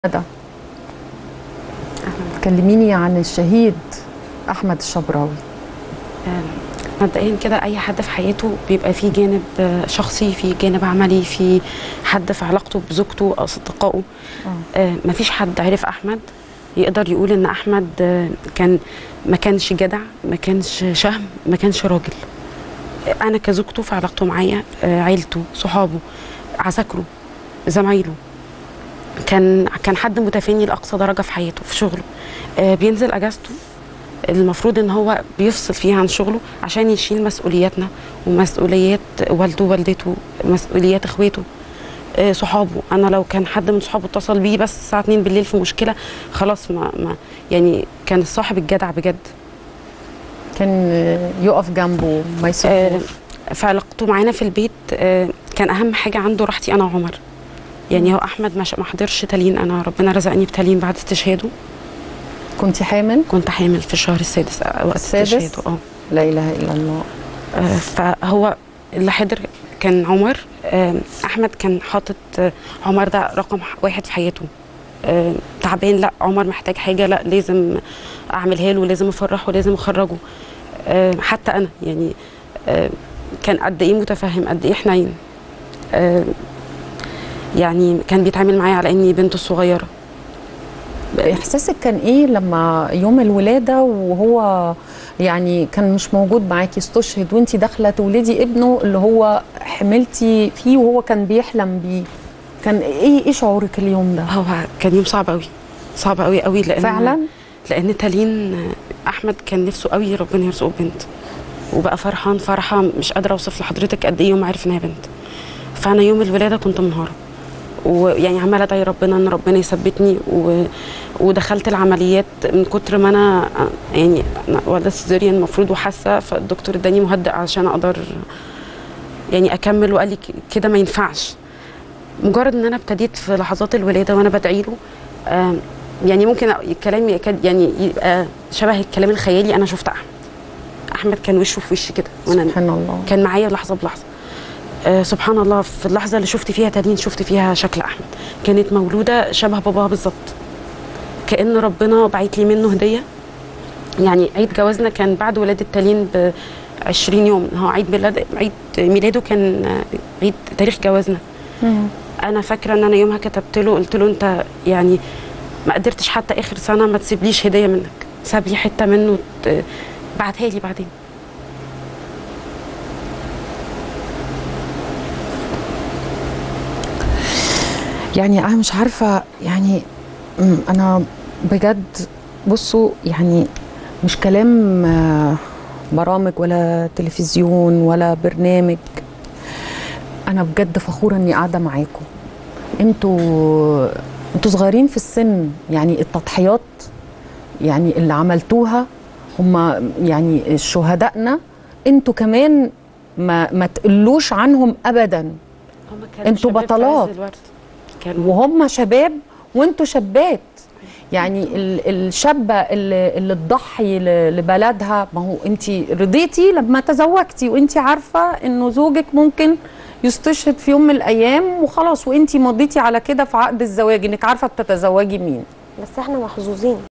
ده كلميني عن الشهيد احمد الشبراوي آه، مبدئيا كده اي حد في حياته بيبقى فيه جانب آه، شخصي في جانب عملي في حد في علاقته بزوجته اصدقائه آه مفيش حد عرف احمد يقدر يقول ان احمد آه، كان ما كانش جدع ما كانش شهم ما كانش راجل آه، انا كزوجته في علاقته معايا آه، عيلته صحابه عساكره زمايله كان كان حد متفاني لاقصى درجه في حياته في شغله آه، بينزل اجازته المفروض ان هو بيفصل فيها عن شغله عشان يشيل مسؤولياتنا ومسؤوليات والده ووالدته مسؤوليات اخواته آه، صحابه انا لو كان حد من صحابه اتصل بيه بس الساعه 2 بالليل في مشكله خلاص ما, ما يعني كان الصاحب الجدع بجد كان يقف جنبه ما آه، يسيبوش في علاقته معانا في البيت آه، كان اهم حاجه عنده راحتي انا وعمر يعني هو احمد ما ش- ما حضرش تالين انا ربنا رزقني بتالين بعد استشهاده كنت حامل كنت حامل في الشهر السادس آه، وقت السادس؟ استشهاده اه لا اله الا الله آه، فهو اللي حضر كان عمر آه، احمد كان حاطط آه، عمر ده رقم واحد في حياته آه، تعبان لا عمر محتاج حاجه لا لازم اعملها له لازم افرحه لازم اخرجه آه، حتى انا يعني آه، كان قد ايه متفهم قد ايه حنين آه، يعني كان بيتعامل معايا على اني بنته الصغيره احساسك كان ايه لما يوم الولاده وهو يعني كان مش موجود معاكي استشهد وانت داخله تولدي ابنه اللي هو حملتي فيه وهو كان بيحلم بيه كان ايه ايه شعورك اليوم ده هو كان يوم صعب قوي صعب قوي قوي لان فعلا لان تالين احمد كان نفسه قوي ربنا يرزقه بنت وبقى فرحان فرحه مش قادره اوصف لحضرتك قد ايه يوم عرف ان هي بنت فانا يوم الولاده كنت منهاره ويعني عماله ادعي ربنا ان ربنا يثبتني و... ودخلت العمليات من كتر ما انا يعني أنا والده سيزيريان المفروض وحاسه فالدكتور اداني مهدئ عشان اقدر يعني اكمل وقال لي ك- كده ما ينفعش مجرد ان انا ابتديت في لحظات الولاده وانا بدعي له آم، يعني ممكن الكلام يكاد يعني يبقى شبه الكلام الخيالي انا شفت احمد احمد كان وشه في وشي كده وانا سبحان الله كان معايا لحظه بلحظه آه سبحان الله في اللحظه اللي شفت فيها تالين شفت فيها شكل احمد كانت مولوده شبه باباها بالظبط كان ربنا بعت لي منه هديه يعني عيد جوازنا كان بعد ولاده تالين ب 20 يوم هو عيد ميلاد عيد ميلاده كان آه، عيد تاريخ جوازنا مم. انا فاكره ان انا يومها كتبت له قلت له انت يعني ما قدرتش حتى اخر سنه ما تسيبليش هديه منك ساب لي حته منه ت- بعتها لي بعدين يعني انا مش عارفه يعني أمم، انا بجد بصوا يعني مش كلام آه، برامج ولا تلفزيون ولا برنامج انا بجد فخوره اني قاعده معاكم انتوا انتوا صغيرين في السن يعني التضحيات يعني اللي عملتوها هم يعني شهدائنا انتوا كمان ما ما تقلوش عنهم ابدا هم كانوا انتوا شباب في بطلات. عز الورد. كانوا وهم شباب وانتوا شابات يعني ال- الشابه اللي, اللي تضحي ل- لبلدها ما هو انت رضيتي لما تزوجتي وانت عارفه انه زوجك ممكن يستشهد في يوم من الايام وخلاص وانت مضيتي على كده في عقد الزواج انك عارفه بتتزوجي مين بس احنا محظوظين